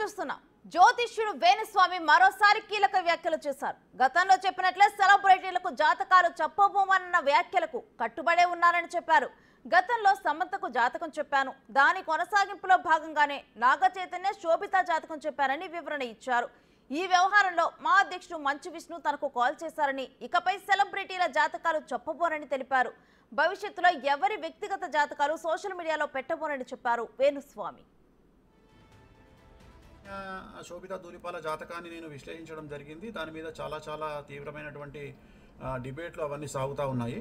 చూస్తున్నాం జ్యోతిష్యుడు వేణుస్వామి మరోసారి కీలక వ్యాఖ్యలు చేశారు గతంలో చెప్పినట్లే సెలబ్రిటీలకు జాతకాలు చెప్పబోమన్న వ్యాఖ్యలకు కట్టుబడే ఉన్నారని చెప్పారు గతంలో సమంతకు జాతకం చెప్పాను దాని కొనసాగింపులో భాగంగానే నాగ చైతన్య శోభిత జాతకం చెప్పారని వివరణ ఇచ్చారు ఈ వ్యవహారంలో మా అధ్యక్షుడు మంచు విష్ణు తనకు కాల్ చేశారని ఇకపై సెలబ్రిటీల జాతకాలు చెప్పబోరని తెలిపారు భవిష్యత్తులో ఎవరి వ్యక్తిగత జాతకాలు సోషల్ మీడియాలో పెట్టబోరని చెప్పారు వేణుస్వామి ఆ శోభిత దూలిపాల జాతకాన్ని నేను విశ్లేషించడం జరిగింది దాని మీద చాలా చాలా తీవ్రమైనటువంటి ఆ, డిబేట్లు అవన్నీ సాగుతూ ఉన్నాయి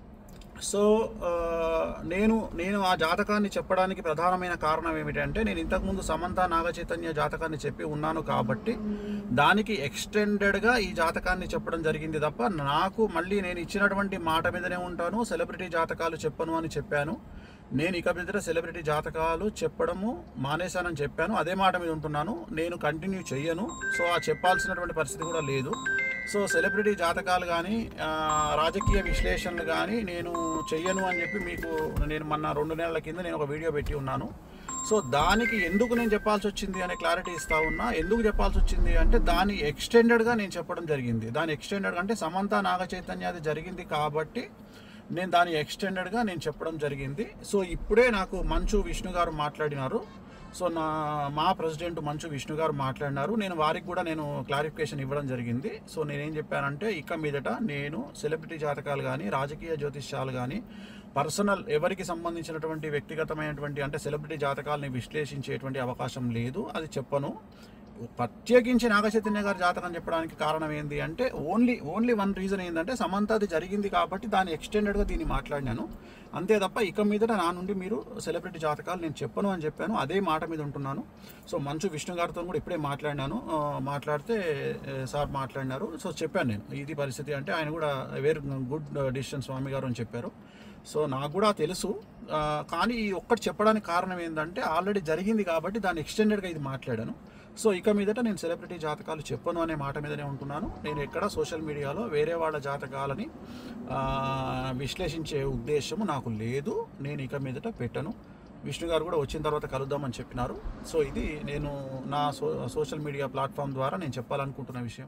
సో ఆ, నేను నేను ఆ జాతకాన్ని చెప్పడానికి ప్రధానమైన కారణం ఏమిటంటే నేను ఇంతకుముందు సమంత నాగ చైతన్య జాతకాన్ని చెప్పి ఉన్నాను కాబట్టి దానికి ఎక్స్టెండెడ్గా ఈ జాతకాన్ని చెప్పడం జరిగింది తప్ప నాకు మళ్ళీ నేను ఇచ్చినటువంటి మాట మీదనే ఉంటాను సెలబ్రిటీ జాతకాలు చెప్పను అని చెప్పాను నేను ఇక మీద సెలబ్రిటీ జాతకాలు చెప్పడము మానేశానని చెప్పాను అదే మాట మీద ఉంటున్నాను నేను కంటిన్యూ చెయ్యను సో ఆ చెప్పాల్సినటువంటి పరిస్థితి కూడా లేదు సో సెలబ్రిటీ జాతకాలు కానీ రాజకీయ విశ్లేషణలు కానీ నేను చెయ్యను అని చెప్పి మీకు నేను మొన్న రెండు నెలల కింద నేను ఒక వీడియో పెట్టి ఉన్నాను సో దానికి ఎందుకు నేను చెప్పాల్సి వచ్చింది అనే క్లారిటీ ఇస్తా ఉన్నా ఎందుకు చెప్పాల్సి వచ్చింది అంటే దాని ఎక్స్టెండెడ్గా నేను చెప్పడం జరిగింది దాని ఎక్స్టెండెడ్ అంటే సమంత నాగ చైతన్య అది జరిగింది కాబట్టి నేను దాని ఎక్స్టెండెడ్గా నేను చెప్పడం జరిగింది సో ఇప్పుడే నాకు మంచు విష్ణు గారు మాట్లాడినారు సో నా మా ప్రెసిడెంట్ మంచు విష్ణు గారు మాట్లాడినారు నేను వారికి కూడా నేను క్లారిఫికేషన్ ఇవ్వడం జరిగింది సో నేనేం చెప్పానంటే ఇక మీదట నేను సెలబ్రిటీ జాతకాలు కానీ రాజకీయ జ్యోతిష్యాలు కానీ పర్సనల్ ఎవరికి సంబంధించినటువంటి వ్యక్తిగతమైనటువంటి అంటే సెలబ్రిటీ జాతకాలని విశ్లేషించేటువంటి అవకాశం లేదు అది చెప్పను ప్రత్యేకించి నాగచైతన్య గారి జాతకం చెప్పడానికి కారణం ఏంటి అంటే ఓన్లీ ఓన్లీ వన్ రీజన్ ఏంటంటే సమంత అది జరిగింది కాబట్టి దాన్ని ఎక్స్టెండెడ్గా దీన్ని మాట్లాడినాను అంతే తప్ప ఇక మీదట నా నుండి మీరు సెలబ్రిటీ జాతకాలు నేను చెప్పను అని చెప్పాను అదే మాట మీద ఉంటున్నాను సో మంచు విష్ణు గారితో కూడా ఇప్పుడే మాట్లాడినాను ఆ, మాట్లాడితే ఏ, సార్ మాట్లాడినారు సో చెప్పాను నేను ఇది పరిస్థితి అంటే ఆయన కూడా వెరీ గుడ్ డిసిషన్ స్వామి గారు అని చెప్పారు సో నాకు కూడా తెలుసు ఆ, కానీ ఈ ఒక్కటి చెప్పడానికి కారణం ఏంటంటే ఆల్రెడీ జరిగింది కాబట్టి దాన్ని ఎక్స్టెండెడ్గా ఇది మాట్లాడాను సో ఇక మీదట నేను సెలబ్రిటీ జాతకాలు చెప్పను అనే మాట మీదనే ఉంటున్నాను నేను ఎక్కడ సోషల్ మీడియాలో వేరే వాళ్ళ జాతకాలని ఆ, విశ్లేషించే ఉద్దేశము నాకు లేదు నేను ఇక మీదట పెట్టను విష్ణు గారు కూడా వచ్చిన తర్వాత కలుద్దామని చెప్పినారు సో ఇది నేను నా సో సోషల్ మీడియా ప్లాట్ఫామ్ ద్వారా నేను చెప్పాలనుకుంటున్న విషయం